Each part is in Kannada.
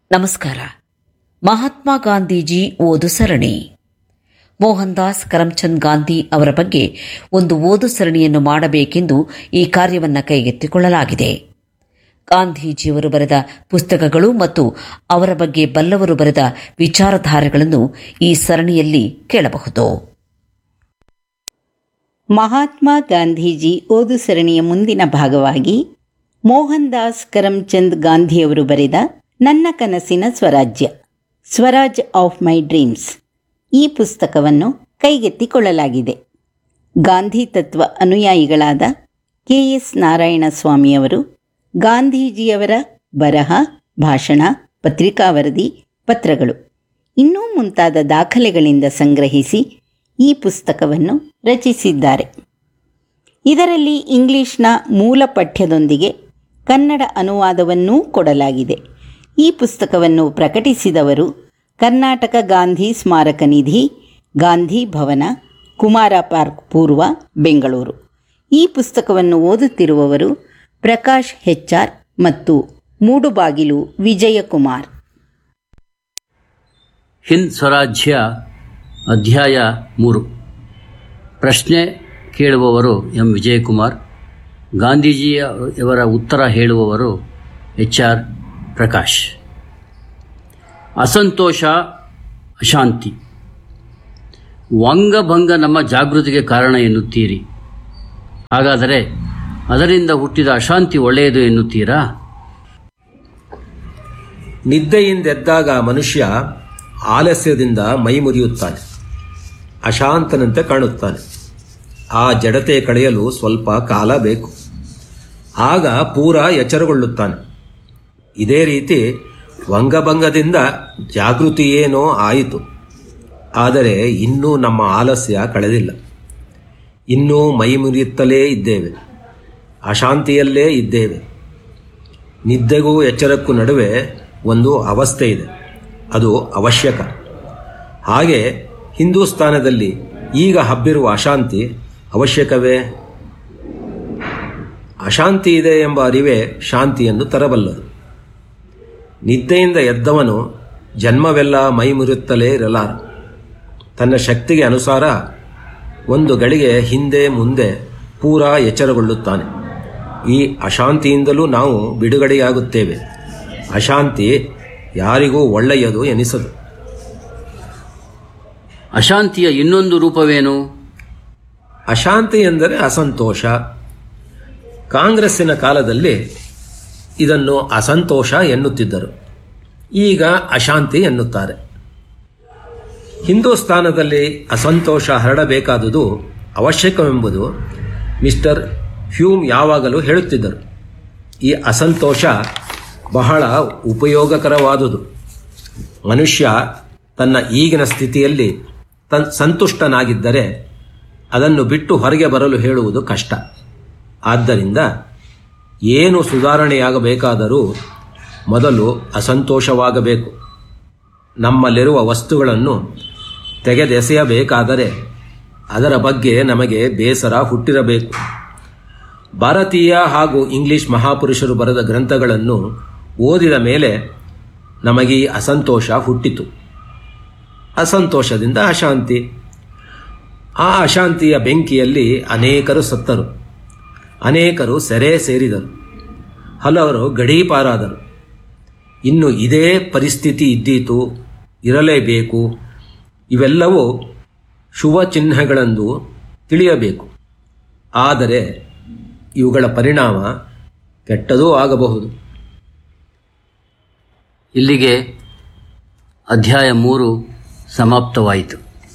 ನಮಸ್ಕಾರ ಮಹಾತ್ಮ ಗಾಂಧೀಜಿ ಓದು ಸರಣಿ ಮೋಹನ್ ದಾಸ್ ಕರಮ್ಚಂದ್ ಗಾಂಧಿ ಅವರ ಬಗ್ಗೆ ಒಂದು ಓದು ಸರಣಿಯನ್ನು ಮಾಡಬೇಕೆಂದು ಈ ಕಾರ್ಯವನ್ನು ಕೈಗೆತ್ತಿಕೊಳ್ಳಲಾಗಿದೆ ಗಾಂಧೀಜಿಯವರು ಬರೆದ ಪುಸ್ತಕಗಳು ಮತ್ತು ಅವರ ಬಗ್ಗೆ ಬಲ್ಲವರು ಬರೆದ ವಿಚಾರಧಾರೆಗಳನ್ನು ಈ ಸರಣಿಯಲ್ಲಿ ಕೇಳಬಹುದು ಮಹಾತ್ಮ ಗಾಂಧೀಜಿ ಓದು ಸರಣಿಯ ಮುಂದಿನ ಭಾಗವಾಗಿ ಮೋಹನ್ ದಾಸ್ ಕರಮ್ಚಂದ್ ಗಾಂಧಿಯವರು ಬರೆದ ನನ್ನ ಕನಸಿನ ಸ್ವರಾಜ್ಯ ಸ್ವರಾಜ್ ಆಫ್ ಮೈ ಡ್ರೀಮ್ಸ್ ಈ ಪುಸ್ತಕವನ್ನು ಕೈಗೆತ್ತಿಕೊಳ್ಳಲಾಗಿದೆ ಗಾಂಧಿ ತತ್ವ ಅನುಯಾಯಿಗಳಾದ ಕೆ ಎಸ್ ನಾರಾಯಣ ಸ್ವಾಮಿಯವರು ಗಾಂಧೀಜಿಯವರ ಬರಹ ಭಾಷಣ ಪತ್ರಿಕಾ ವರದಿ ಪತ್ರಗಳು ಇನ್ನೂ ಮುಂತಾದ ದಾಖಲೆಗಳಿಂದ ಸಂಗ್ರಹಿಸಿ ಈ ಪುಸ್ತಕವನ್ನು ರಚಿಸಿದ್ದಾರೆ ಇದರಲ್ಲಿ ಇಂಗ್ಲಿಷ್ನ ಮೂಲ ಪಠ್ಯದೊಂದಿಗೆ ಕನ್ನಡ ಅನುವಾದವನ್ನೂ ಕೊಡಲಾಗಿದೆ ಈ ಪುಸ್ತಕವನ್ನು ಪ್ರಕಟಿಸಿದವರು ಕರ್ನಾಟಕ ಗಾಂಧಿ ಸ್ಮಾರಕ ನಿಧಿ ಗಾಂಧಿ ಭವನ ಕುಮಾರ ಪಾರ್ಕ್ ಪೂರ್ವ ಬೆಂಗಳೂರು ಈ ಪುಸ್ತಕವನ್ನು ಓದುತ್ತಿರುವವರು ಪ್ರಕಾಶ್ ಹೆಚ್ಆರ್ ಮತ್ತು ಮೂಡುಬಾಗಿಲು ವಿಜಯಕುಮಾರ್ ಹಿಂದ್ ಸ್ವರಾಜ್ಯ ಅಧ್ಯಾಯ ಮೂರು ಪ್ರಶ್ನೆ ಕೇಳುವವರು ಎಂ ವಿಜಯಕುಮಾರ್ ಗಾಂಧೀಜಿಯವರ ಉತ್ತರ ಹೇಳುವವರು ಎಚ್ ಆರ್ ಪ್ರಕಾಶ್ ಅಸಂತೋಷ ಅಶಾಂತಿ ವಂಗಭಂಗ ನಮ್ಮ ಜಾಗೃತಿಗೆ ಕಾರಣ ಎನ್ನುತ್ತೀರಿ ಹಾಗಾದರೆ ಅದರಿಂದ ಹುಟ್ಟಿದ ಅಶಾಂತಿ ಒಳ್ಳೆಯದು ಎನ್ನುತ್ತೀರಾ ನಿದ್ದೆಯಿಂದೆದ್ದಾಗ ಮನುಷ್ಯ ಆಲಸ್ಯದಿಂದ ಮೈ ಮುರಿಯುತ್ತಾನೆ ಅಶಾಂತನಂತೆ ಕಾಣುತ್ತಾನೆ ಆ ಜಡತೆ ಕಳೆಯಲು ಸ್ವಲ್ಪ ಕಾಲ ಬೇಕು ಆಗ ಪೂರ ಎಚ್ಚರಗೊಳ್ಳುತ್ತಾನೆ ಇದೇ ರೀತಿ ವಂಗಭಂಗದಿಂದ ಜಾಗೃತಿಯೇನೋ ಆಯಿತು ಆದರೆ ಇನ್ನೂ ನಮ್ಮ ಆಲಸ್ಯ ಕಳೆದಿಲ್ಲ ಇನ್ನೂ ಮೈ ಮುರಿಯುತ್ತಲೇ ಇದ್ದೇವೆ ಅಶಾಂತಿಯಲ್ಲೇ ಇದ್ದೇವೆ ನಿದ್ದೆಗೂ ಎಚ್ಚರಕ್ಕೂ ನಡುವೆ ಒಂದು ಅವಸ್ಥೆ ಇದೆ ಅದು ಅವಶ್ಯಕ ಹಾಗೆ ಹಿಂದೂಸ್ತಾನದಲ್ಲಿ ಈಗ ಹಬ್ಬಿರುವ ಅಶಾಂತಿ ಅವಶ್ಯಕವೇ ಅಶಾಂತಿ ಇದೆ ಎಂಬ ಅರಿವೇ ಶಾಂತಿಯನ್ನು ತರಬಲ್ಲದು ನಿದ್ದೆಯಿಂದ ಎದ್ದವನು ಜನ್ಮವೆಲ್ಲ ಮೈ ಮುರಿಯುತ್ತಲೇ ಇರಲಾರ ತನ್ನ ಶಕ್ತಿಗೆ ಅನುಸಾರ ಒಂದು ಗಳಿಗೆ ಹಿಂದೆ ಮುಂದೆ ಪೂರಾ ಎಚ್ಚರಗೊಳ್ಳುತ್ತಾನೆ ಈ ಅಶಾಂತಿಯಿಂದಲೂ ನಾವು ಬಿಡುಗಡೆಯಾಗುತ್ತೇವೆ ಅಶಾಂತಿ ಯಾರಿಗೂ ಒಳ್ಳೆಯದು ಎನಿಸದು ಅಶಾಂತಿಯ ಇನ್ನೊಂದು ರೂಪವೇನು ಅಶಾಂತಿ ಎಂದರೆ ಅಸಂತೋಷ ಕಾಂಗ್ರೆಸ್ಸಿನ ಕಾಲದಲ್ಲಿ ಇದನ್ನು ಅಸಂತೋಷ ಎನ್ನುತ್ತಿದ್ದರು ಈಗ ಅಶಾಂತಿ ಎನ್ನುತ್ತಾರೆ ಹಿಂದೂಸ್ತಾನದಲ್ಲಿ ಅಸಂತೋಷ ಹರಡಬೇಕಾದುದು ಅವಶ್ಯಕವೆಂಬುದು ಮಿಸ್ಟರ್ ಹ್ಯೂಮ್ ಯಾವಾಗಲೂ ಹೇಳುತ್ತಿದ್ದರು ಈ ಅಸಂತೋಷ ಬಹಳ ಉಪಯೋಗಕರವಾದುದು ಮನುಷ್ಯ ತನ್ನ ಈಗಿನ ಸ್ಥಿತಿಯಲ್ಲಿ ತನ್ ಸಂತುಷ್ಟನಾಗಿದ್ದರೆ ಅದನ್ನು ಬಿಟ್ಟು ಹೊರಗೆ ಬರಲು ಹೇಳುವುದು ಕಷ್ಟ ಆದ್ದರಿಂದ ಏನು ಸುಧಾರಣೆಯಾಗಬೇಕಾದರೂ ಮೊದಲು ಅಸಂತೋಷವಾಗಬೇಕು ನಮ್ಮಲ್ಲಿರುವ ವಸ್ತುಗಳನ್ನು ತೆಗೆದೆಸೆಯಬೇಕಾದರೆ ಅದರ ಬಗ್ಗೆ ನಮಗೆ ಬೇಸರ ಹುಟ್ಟಿರಬೇಕು ಭಾರತೀಯ ಹಾಗೂ ಇಂಗ್ಲಿಷ್ ಮಹಾಪುರುಷರು ಬರೆದ ಗ್ರಂಥಗಳನ್ನು ಓದಿದ ಮೇಲೆ ನಮಗೆ ಅಸಂತೋಷ ಹುಟ್ಟಿತು ಅಸಂತೋಷದಿಂದ ಅಶಾಂತಿ ಆ ಅಶಾಂತಿಯ ಬೆಂಕಿಯಲ್ಲಿ ಅನೇಕರು ಸತ್ತರು ಅನೇಕರು ಸೆರೆ ಸೇರಿದರು ಹಲವರು ಗಡೀಪಾರಾದರು ಇನ್ನು ಇದೇ ಪರಿಸ್ಥಿತಿ ಇದ್ದೀತು ಇರಲೇಬೇಕು ಇವೆಲ್ಲವೂ ಶುಭ ಚಿಹ್ನೆಗಳೆಂದು ತಿಳಿಯಬೇಕು ಆದರೆ ಇವುಗಳ ಪರಿಣಾಮ ಕೆಟ್ಟದೂ ಆಗಬಹುದು ಇಲ್ಲಿಗೆ ಅಧ್ಯಾಯ ಮೂರು ಸಮಾಪ್ತವಾಯಿತು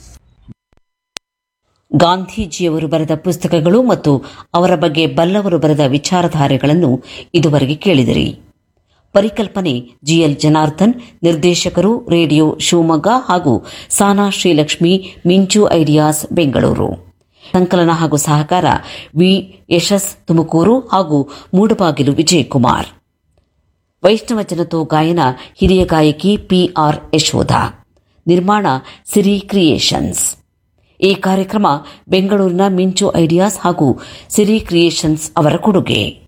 ಗಾಂಧೀಜಿಯವರು ಬರೆದ ಪುಸ್ತಕಗಳು ಮತ್ತು ಅವರ ಬಗ್ಗೆ ಬಲ್ಲವರು ಬರೆದ ವಿಚಾರಧಾರೆಗಳನ್ನು ಇದುವರೆಗೆ ಕೇಳಿದಿರಿ ಪರಿಕಲ್ಪನೆ ಜಿಎಲ್ ಜನಾರ್ದನ್ ನಿರ್ದೇಶಕರು ರೇಡಿಯೋ ಶಿವಮೊಗ್ಗ ಹಾಗೂ ಸಾನಾ ಶ್ರೀಲಕ್ಷ್ಮಿ ಮಿಂಚು ಐಡಿಯಾಸ್ ಬೆಂಗಳೂರು ಸಂಕಲನ ಹಾಗೂ ಸಹಕಾರ ವಿ ಯಶಸ್ ತುಮಕೂರು ಹಾಗೂ ಮೂಡಬಾಗಿಲು ವಿಜಯಕುಮಾರ್ ವೈಷ್ಣವ ಜನತೋ ಗಾಯನ ಹಿರಿಯ ಗಾಯಕಿ ಪಿಆರ್ ಯಶೋಧ ನಿರ್ಮಾಣ ಸಿರಿ ಕ್ರಿಯೇಷನ್ಸ್ ಈ ಕಾರ್ಯಕ್ರಮ ಬೆಂಗಳೂರಿನ ಮಿಂಚು ಐಡಿಯಾಸ್ ಹಾಗೂ ಸಿರಿ ಕ್ರಿಯೇಷನ್ಸ್ ಅವರ ಕೊಡುಗೆ